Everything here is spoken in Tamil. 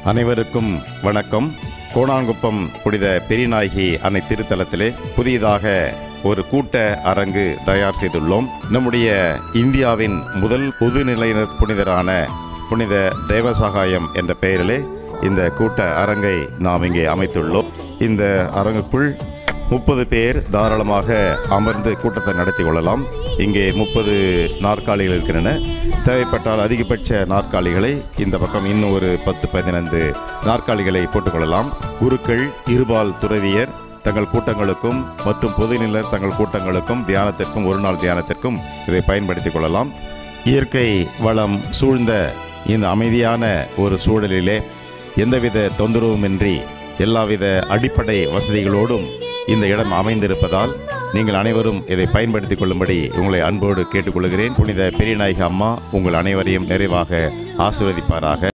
அனைவருக்கும் வணக்கம் கோணாங்குப்பம் புனித பெரியநாயகி அன்னை திருத்தலத்திலே புதியதாக ஒரு கூட்ட அரங்கு தயார் செய்துள்ளோம் நம்முடைய இந்தியாவின் முதல் பொதுநிலையினர் புனிதரான புனித தேவசகாயம் என்ற பெயரிலே இந்த கூட்ட அரங்கை நாம் இங்கே அமைத்துள்ளோம் இந்த அரங்குக்குள் முப்பது பேர் தாராளமாக அமர்ந்து கூட்டத்தை நடத்தி கொள்ளலாம் இங்கே முப்பது நாற்காலிகள் இருக்கின்றன தேவைப்பட்டால் அதிகபட்ச நாற்காலிகளை இந்த பக்கம் இன்னும் ஒரு பத்து பதினைந்து நாற்காலிகளை போட்டுக்கொள்ளலாம் குருக்கள் இருபால் துறவியர் தங்கள் கூட்டங்களுக்கும் மற்றும் பொதுநிலர் தங்கள் கூட்டங்களுக்கும் தியானத்திற்கும் ஒரு நாள் தியானத்திற்கும் இதை பயன்படுத்திக் கொள்ளலாம் இயற்கை வளம் சூழ்ந்த இந்த அமைதியான ஒரு சூழலிலே எந்தவித தொந்தரவுமின்றி எல்லாவித அடிப்படை வசதிகளோடும் இந்த இடம் அமைந்திருப்பதால் நீங்கள் அனைவரும் இதை பயன்படுத்திக் கொள்ளும்படி உங்களை அன்போடு கேட்டுக்கொள்கிறேன் புனித பெரியநாயக அம்மா உங்கள் அனைவரையும் நிறைவாக ஆசீர்வதிப்பாராக